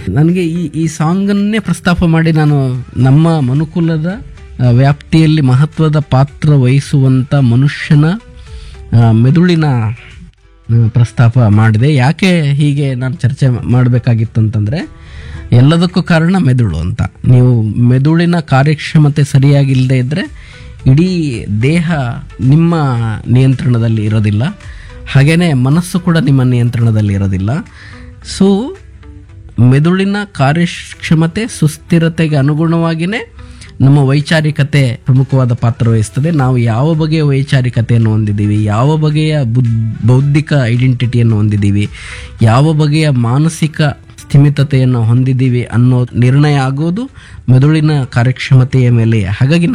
ನನಗೆ ಈ ಈ ಸಾಂಗನ್ನೇ ಪ್ರಸ್ತಾಪ ಮಾಡಿ ನಾನು ನಮ್ಮ ಮನುಕುಲದ ಆ, ವ್ಯಾಪ್ತಿಯಲ್ಲಿ ಮಹತ್ವದ ಪಾತ್ರ ವಹಿಸುವಂಥ ಮನುಷ್ಯನ ಆ, ಮೆದುಳಿನ ಆ, ಪ್ರಸ್ತಾಪ ಮಾಡಿದೆ ಯಾಕೆ ಹೀಗೆ ನಾನು ಚರ್ಚೆ ಮಾಡಬೇಕಾಗಿತ್ತು ಅಂತಂದರೆ ಎಲ್ಲದಕ್ಕೂ ಕಾರಣ ಮೆದುಳು ಅಂತ ನೀವು ಮೆದುಳಿನ ಕಾರ್ಯಕ್ಷಮತೆ ಸರಿಯಾಗಿಲ್ಲದೆ ಇದ್ದರೆ ಇಡೀ ದೇಹ ನಿಮ್ಮ ನಿಯಂತ್ರಣದಲ್ಲಿ ಇರೋದಿಲ್ಲ ಹಾಗೆಯೇ ಮನಸ್ಸು ಕೂಡ ನಿಮ್ಮ ನಿಯಂತ್ರಣದಲ್ಲಿ ಇರೋದಿಲ್ಲ ಸೊ ಮೆದುಳಿನ ಕಾರ್ಯಕ್ಷಮತೆ ಸುಸ್ಥಿರತೆಗೆ ಅನುಗುಣವಾಗಿಯೇ ನಮ್ಮ ವೈಚಾರಿಕತೆ ಪ್ರಮುಖವಾದ ಪಾತ್ರ ವಹಿಸ್ತದೆ ನಾವು ಯಾವ ಬಗೆಯ ವೈಚಾರಿಕತೆಯನ್ನು ಹೊಂದಿದ್ದೀವಿ ಯಾವ ಬಗೆಯ ಬುದ್ ಬೌದ್ಧಿಕ ಐಡೆಂಟಿಟಿಯನ್ನು ಹೊಂದಿದ್ದೀವಿ ಯಾವ ಬಗೆಯ ಮಾನಸಿಕ ಸ್ಥಿಮಿತತೆಯನ್ನು ಹೊಂದಿದ್ದೀವಿ ಅನ್ನೋ ನಿರ್ಣಯ ಆಗೋದು ಮೆದುಳಿನ ಕಾರ್ಯಕ್ಷಮತೆಯ ಮೇಲೆ ಹಾಗಾಗಿ